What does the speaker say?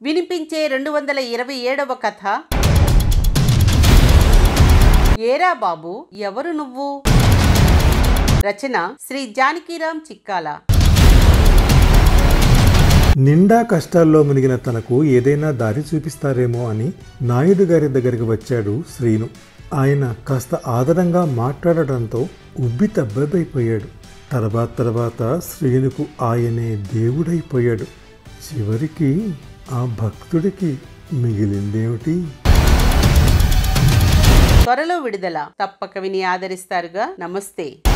వినిపించే రెండు వందల ఇరవై ఏడవ కథ ఏరా బాబు ఎవరు నువ్వు రచన శ్రీ జానకీరాం చిక్కాల నిండా కష్టాల్లో మునిగిన తనకు ఏదైనా దారి చూపిస్తారేమో అని నాయుడు గారి దగ్గరికి వచ్చాడు శ్రీను ఆయన కాస్త ఆదరంగా మాట్లాడటంతో ఉబ్బి తబ్బైపోయాడు తర్వాత తర్వాత శ్రీనుకు ఆయనే దేవుడైపోయాడు చివరికి ఆ భక్తుడికి మిగిలిందేమిటి త్వరలో విడుదల తప్పక విని ఆదరిస్తారుగా నమస్తే